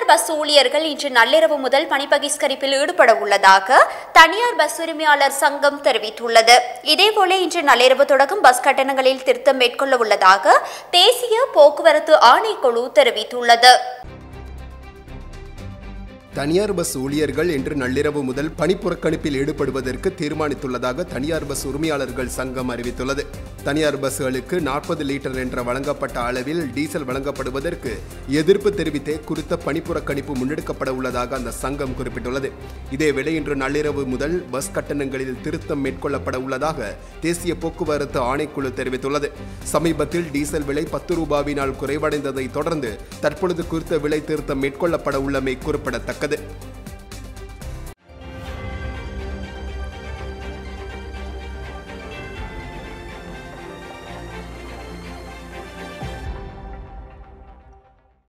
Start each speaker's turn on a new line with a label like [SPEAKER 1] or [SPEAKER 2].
[SPEAKER 1] தனியார் பஸ் ஊழியர்கள் இன்று நள்ளிரவு முதல் பணி பகிஷ்கரிப்பில் ஈடுபட உள்ளதாக தனியார் பஸ் உரிமையாளர் சங்கம் தெரிவித்துள்ளது இதேபோல இன்று நள்ளிரவு தொடக்கம் பஸ் கட்டணங்களில் திருத்தம் மேற்கொள்ள உள்ளதாக தேசிய போக்குவரத்து ஆணைக்குழு தெரிவித்துள்ளது
[SPEAKER 2] தனியார் பஸ் ஊழியர்கள் இன்று நள்ளிரவு முதல் பணிப்புறக்கணிப்பில் ஈடுபடுவதற்கு தீர்மானித்துள்ளதாக தனியார் பஸ் உரிமையாளர்கள் சங்கம் அறிவித்துள்ளது தனியார் பஸ்களுக்கு நாற்பது லிட்டர் என்ற வழங்கப்பட்ட அளவில் டீசல் வழங்கப்படுவதற்கு எதிர்ப்பு தெரிவித்தே குறித்த பணிப்புறக்கணிப்பு முன்னெடுக்கப்பட உள்ளதாக அந்த சங்கம் குறிப்பிட்டுள்ளது இதேவேளை இன்று நள்ளிரவு முதல் பஸ் கட்டணங்களில் திருத்தம் மேற்கொள்ளப்பட உள்ளதாக தேசிய போக்குவரத்து ஆணைக்குழு தெரிவித்துள்ளது சமீபத்தில் டீசல் விலை பத்து ரூபாவினால் குறைவடைந்ததை தொடர்ந்து தற்பொழுது குறித்த விலை திருத்தம் மேற்கொள்ளப்பட உள்ளமை குறிப்பிடத்தக்கது